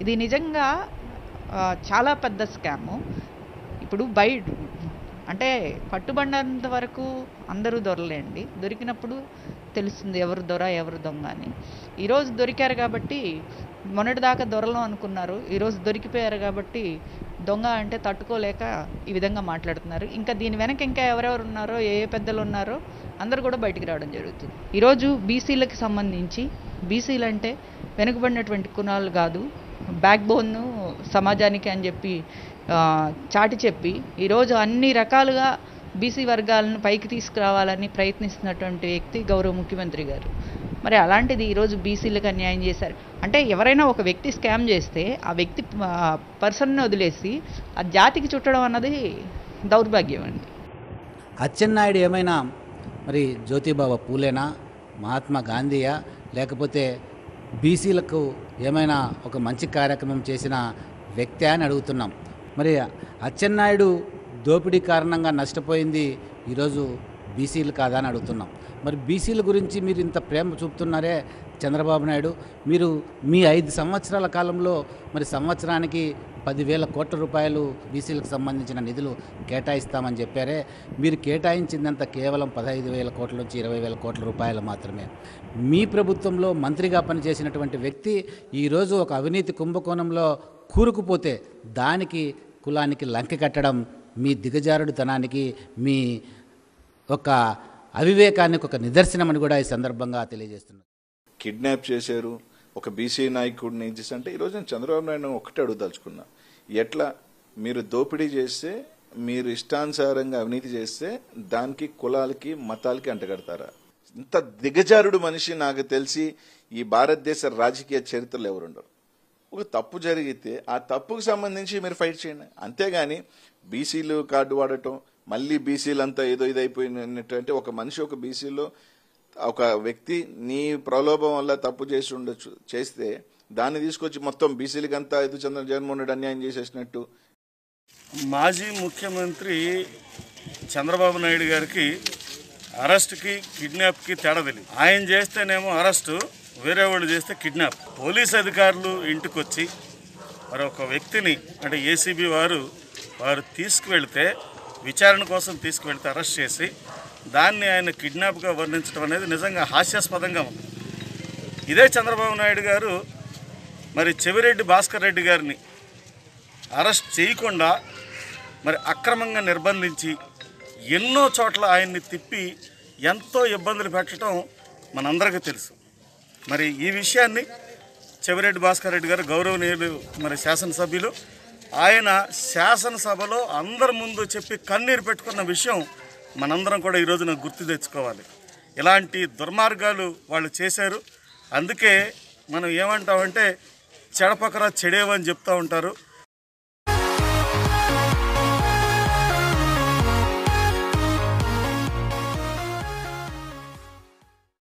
ఇది నిజంగా ఆ, చాలా పెద్ద స్కాము ఇప్పుడు బయట అంటే పట్టుబడినంత వరకు అందరూ దొరలేండి దొరికినప్పుడు తెలుస్తుంది ఎవరు దొర ఎవరు దొంగ అని ఈరోజు దొరికారు కాబట్టి మొన్నటిదాకా దొరలం అనుకున్నారు ఈరోజు దొరికిపోయారు కాబట్టి దొంగ అంటే తట్టుకోలేక ఈ విధంగా మాట్లాడుతున్నారు ఇంకా దీని వెనక ఇంకా ఎవరెవరు ఉన్నారో ఏ ఏ పెద్దలు ఉన్నారో అందరూ కూడా బయటికి రావడం జరుగుతుంది ఈరోజు బీసీలకు సంబంధించి బీసీలు అంటే వెనుకబడినటువంటి కులాలు కాదు బ్యాక్ బోన్ సమాజానికి అని చెప్పి ఆ, చాటి చెప్పి ఈరోజు అన్ని రకాలుగా బీసీ వర్గాలను పైకి తీసుకురావాలని ప్రయత్నిస్తున్నటువంటి వ్యక్తి గౌరవ ముఖ్యమంత్రి గారు మరి అలాంటిది ఈరోజు బీసీలకు అన్యాయం చేశారు అంటే ఎవరైనా ఒక వ్యక్తి స్కామ్ చేస్తే ఆ వ్యక్తి పర్సన్ని వదిలేసి ఆ జాతికి చుట్టడం అన్నది దౌర్భాగ్యం అండి అచ్చెన్నాయుడు ఏమైనా మరి జ్యోతిబాబా పూలేనా మహాత్మా గాంధీయా లేకపోతే బీసీలకు ఏమైనా ఒక మంచి కార్యక్రమం చేసిన వ్యక్తి అని అడుగుతున్నాం మరి అచ్చెన్నాయుడు దోపిడీ కారణంగా నష్టపోయింది ఈరోజు బీసీలు కాదా అని అడుగుతున్నాం మరి బీసీల గురించి మీరు ఇంత ప్రేమ చూపుతున్నారే చంద్రబాబు నాయుడు మీరు మీ ఐదు సంవత్సరాల కాలంలో మరి సంవత్సరానికి పదివేల కోట్ల రూపాయలు బీసీలకు సంబంధించిన నిధులు కేటాయిస్తామని చెప్పారే మీరు కేటాయించిందంత కేవలం పదహైదు వేల కోట్ల నుంచి ఇరవై వేల కోట్ల రూపాయలు మాత్రమే మీ ప్రభుత్వంలో మంత్రిగా పనిచేసినటువంటి వ్యక్తి ఈరోజు ఒక అవినీతి కుంభకోణంలో కూరుకుపోతే దానికి కులానికి లంకె కట్టడం మీ దిగజారుడుతనానికి మీ ఒక అవివేకానికి ఒక నిదర్శనం అని కూడా ఈ సందర్భంగా తెలియజేస్తున్నాను కిడ్నాప్ చేశారు ఒక బీసీ నాయకుడిని చేసి అంటే ఈరోజు నేను చంద్రబాబు నాయుడు ఒకటే అడుగుదలుచుకున్నా ఎట్లా మీరు దోపిడీ చేస్తే మీరు ఇష్టానుసారంగా అవినీతి చేస్తే దానికి కులాలకి మతాలకి అంటగడతారా ఇంత దిగజారుడు మనిషి నాకు తెలిసి ఈ భారతదేశ రాజకీయ చరిత్రలో ఎవరుండరు ఒక తప్పు జరిగితే ఆ తప్పుకు సంబంధించి మీరు ఫైట్ చేయండి అంతేగాని బీసీలు కార్డు వాడటం మళ్ళీ బీసీలు అంతా ఏదో ఇదైపోయినట్టు అంటే ఒక మనిషి ఒక బీసీలో ఒక వ్యక్తి నీ ప్రలోభం వల్ల తప్పు చేసి ఉండొచ్చు చేస్తే దాన్ని తీసుకొచ్చి మొత్తం బీసీలకి అంతా ఇది చంద్ర జగన్మోహన్ రెడ్డి అన్యాయం చేసేసినట్టు మాజీ ముఖ్యమంత్రి చంద్రబాబు నాయుడు గారికి అరెస్ట్కి కిడ్నాప్కి తేడా తెలియదు ఆయన చేస్తేనేమో అరెస్టు వేరే వాళ్ళు చేస్తే కిడ్నాప్ పోలీస్ అధికారులు ఇంటికి వచ్చి మరి ఒక వ్యక్తిని అంటే ఏసీబీ వారు వారు తీసుకువెళ్తే విచారణ కోసం తీసుకువెళ్తే అరెస్ట్ చేసి దాన్ని ఆయన కిడ్నాప్గా వర్ణించడం అనేది నిజంగా హాస్యాస్పదంగా ఉంది ఇదే చంద్రబాబు నాయుడు గారు మరి చెవిరెడ్డి భాస్కర్ రెడ్డి గారిని అరెస్ట్ చేయకుండా మరి అక్రమంగా నిర్బంధించి ఎన్నో చోట్ల ఆయన్ని తిప్పి ఎంతో ఇబ్బందులు పెట్టడం మనందరికీ తెలుసు మరి ఈ విషయాన్ని చెవిరెడ్డి భాస్కర్ రెడ్డి గారు గౌరవనీయులు మరి శాసనసభ్యులు ఆయన శాసనసభలో అందరి ముందు చెప్పి కన్నీరు పెట్టుకున్న విషయం మనందరం కూడా ఈ రోజున గుర్తు తెచ్చుకోవాలి ఇలాంటి దుర్మార్గాలు వాళ్ళు చేశారు అందుకే మనం ఏమంటామంటే చెడపకరా చెడేవని చెప్తూ ఉంటారు